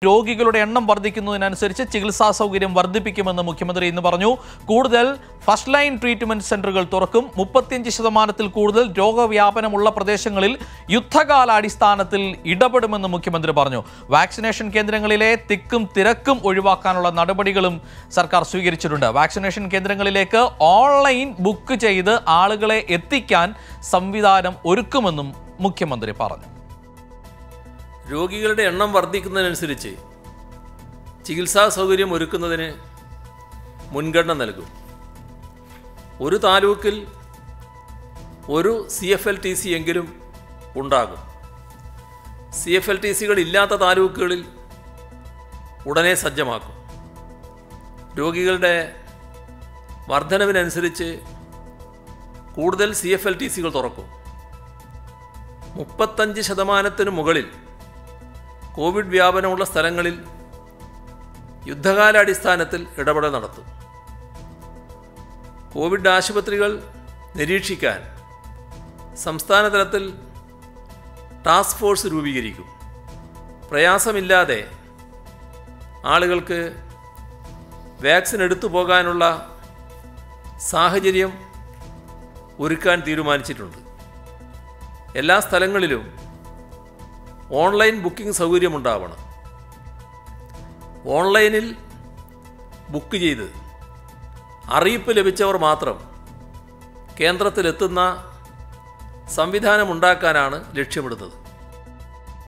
രോഗികളുടെ എണ്ണം വർദ്ധിക്കുന്നതിനനുസരിച്ച് ചികിത്സാ സൗകര്യം വർദ്ധിപ്പിക്കുമെന്ന് മുഖ്യമന്ത്രി ഇന്ന് പറഞ്ഞു കൂടുതൽ ഫസ്റ്റ് ലൈൻ ട്രീറ്റ്മെന്റ് സെന്ററുകൾ തുറക്കും മുപ്പത്തിയഞ്ച് ശതമാനത്തിൽ കൂടുതൽ രോഗവ്യാപനമുള്ള പ്രദേശങ്ങളിൽ യുദ്ധകാലാടിസ്ഥാനത്തിൽ ഇടപെടുമെന്ന് മുഖ്യമന്ത്രി പറഞ്ഞു വാക്സിനേഷൻ കേന്ദ്രങ്ങളിലെ തിക്കും തിരക്കും ഒഴിവാക്കാനുള്ള നടപടികളും സർക്കാർ സ്വീകരിച്ചിട്ടുണ്ട് വാക്സിനേഷൻ കേന്ദ്രങ്ങളിലേക്ക് ഓൺലൈൻ ബുക്ക് ചെയ്ത് ആളുകളെ എത്തിക്കാൻ സംവിധാനം ഒരുക്കുമെന്നും മുഖ്യമന്ത്രി പറഞ്ഞു രോഗികളുടെ എണ്ണം വർദ്ധിക്കുന്നതിനനുസരിച്ച് ചികിത്സാ സൗകര്യം ഒരുക്കുന്നതിന് മുൻഗണന നൽകും ഒരു താലൂക്കിൽ ഒരു C F L T C എങ്കിലും ഉണ്ടാകും സി എഫ് എൽ ടി സികൾ ഇല്ലാത്ത താലൂക്കുകളിൽ ഉടനെ സജ്ജമാക്കും രോഗികളുടെ വർധനവിനനുസരിച്ച് കൂടുതൽ സി എഫ് എൽ ടി സികൾ തുറക്കും മുപ്പത്തഞ്ച് ശതമാനത്തിന് മുകളിൽ കോവിഡ് വ്യാപനമുള്ള സ്ഥലങ്ങളിൽ യുദ്ധകാലാടിസ്ഥാനത്തിൽ ഇടപെടൽ നടത്തും കോവിഡ് ആശുപത്രികൾ നിരീക്ഷിക്കാൻ സംസ്ഥാന തലത്തിൽ ടാസ്ക് ഫോഴ്സ് രൂപീകരിക്കും പ്രയാസമില്ലാതെ ആളുകൾക്ക് വാക്സിൻ എടുത്തു പോകാനുള്ള സാഹചര്യം ഒരുക്കാൻ തീരുമാനിച്ചിട്ടുണ്ട് എല്ലാ സ്ഥലങ്ങളിലും ഓൺലൈൻ ബുക്കിംഗ് സൗകര്യമുണ്ടാവണം ഓൺലൈനിൽ ബുക്ക് ചെയ്ത് അറിയിപ്പ് ലഭിച്ചവർ മാത്രം കേന്ദ്രത്തിലെത്തുന്ന സംവിധാനമുണ്ടാക്കാനാണ് ലക്ഷ്യമിടുന്നത്